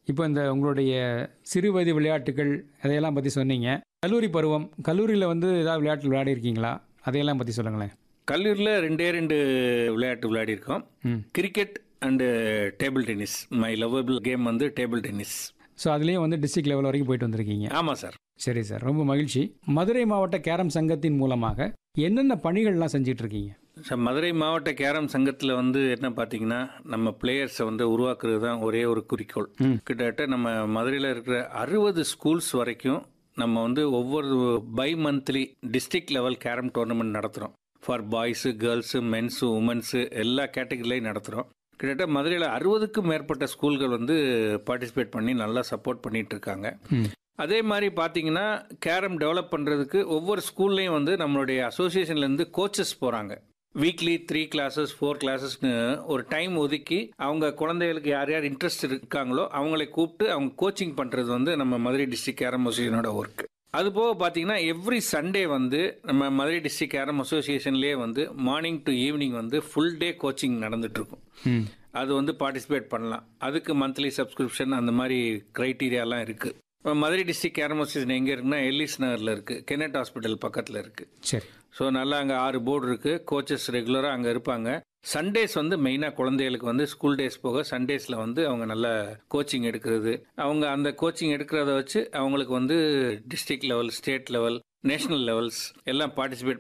இப்போ இந்த உங்களுடைய சிறு வயது விளையாட்டுகள் அதையெல்லாம் பற்றி சொன்னீங்க கல்லூரி பருவம் கல்லூரியில் வந்து ஏதாவது விளையாட்டு விளையாடி இருக்கீங்களா அதையெல்லாம் பற்றி சொல்லுங்களேன் கல்லூரியில் ரெண்டே ரெண்டு விளையாட்டு விளையாடிருக்கோம் ம் cricket and table tennis my lovable game வந்து டேபிள் டென்னிஸ் ஸோ அதுலேயும் வந்து டிஸ்ட்ரிக்ட் லெவல் வரைக்கும் போயிட்டு வந்திருக்கீங்க ஆமாம் சார் சரி சார் ரொம்ப மகிழ்ச்சி மதுரை மாவட்ட கேரம் சங்கத்தின் மூலமாக என்னென்ன பணிகள்லாம் செஞ்சிட்டு இருக்கீங்க சார் மதுரை மாவட்ட கேரம் சங்கத்தில் வந்து என்ன பார்த்தீங்கன்னா நம்ம பிளேயர்ஸை வந்து உருவாக்குறது தான் ஒரே ஒரு குறிக்கோள் ம். கிட்டத்தட்ட நம்ம மதுரையில் இருக்கிற அறுபது ஸ்கூல்ஸ் வரைக்கும் நம்ம வந்து ஒவ்வொரு bimonthly district level carrom tournament நடத்துகிறோம் for boys girls men's women's எல்லா கேட்டகரிலையும் நடத்துகிறோம் கிட்டத்தட்ட மதுரையில் அறுபதுக்கும் மேற்பட்ட ஸ்கூல்கள் வந்து பார்ட்டிசிபேட் பண்ணி நல்லா சப்போர்ட் பண்ணிட்டு இருக்காங்க ம். அதே மாதிரி பார்த்தீங்கன்னா கேரம் டெவலப் பண்ணுறதுக்கு ஒவ்வொரு ஸ்கூல்லையும் வந்து நம்மளுடைய அசோசியேஷன்லேருந்து கோச்சஸ் போகிறாங்க வீக்லி த்ரீ கிளாஸஸ் ஃபோர் கிளாஸஸ்னு ஒரு டைம் ஒதுக்கி அவங்க குழந்தைகளுக்கு யார் யார் இன்ட்ரெஸ்ட் இருக்காங்களோ அவங்களை கூப்பிட்டு அவங்க கோச்சிங் பண்ணுறது வந்து நம்ம மதுரை டிஸ்ட்ரிக்ட் கேரம் அசோசியேஷனோட ஒர்க் அது போக பார்த்தீங்கன்னா எவ்ரி சண்டே வந்து நம்ம மதுரை டிஸ்ட்ரிக்ட் கேரம் அசோசியேஷன்லேயே வந்து மார்னிங் டு ஈவினிங் வந்து ஃபுல் டே கோச்சிங் நடந்துட்டு இருக்கும் ம் அது வந்து பார்ட்டிசிபேட் பண்ணலாம் அதுக்கு மந்த்லி சப்ஸ்கிரிப்ஷன் அந்த மாதிரி க்ரைட்டீரியாலாம் இருக்குது இப்போ மதுரை டிஸ்ட்ரிக்ட் கேரம் அசோசியேஷன் எங்கே இருக்குன்னா எல்லிஸ் நகரில் இருக்குது கெனட் ஹாஸ்பிட்டல் பக்கத்தில் இருக்குது சரி ஸோ நல்லா அங்கே ஆறு போர்டு இருக்குது கோச்சஸ் ரெகுலராக அங்கே இருப்பாங்க சண்டேஸ் வந்து மெயினாக குழந்தைகளுக்கு வந்து ஸ்கூல் டேஸ் போக சண்டேஸில் வந்து அவங்க நல்ல கோச்சிங் எடுக்கிறது அவங்க அந்த கோச்சிங் எடுக்கிறத வச்சு அவங்களுக்கு வந்து district level state level national levels எல்லாம் பார்ட்டிசிபேட்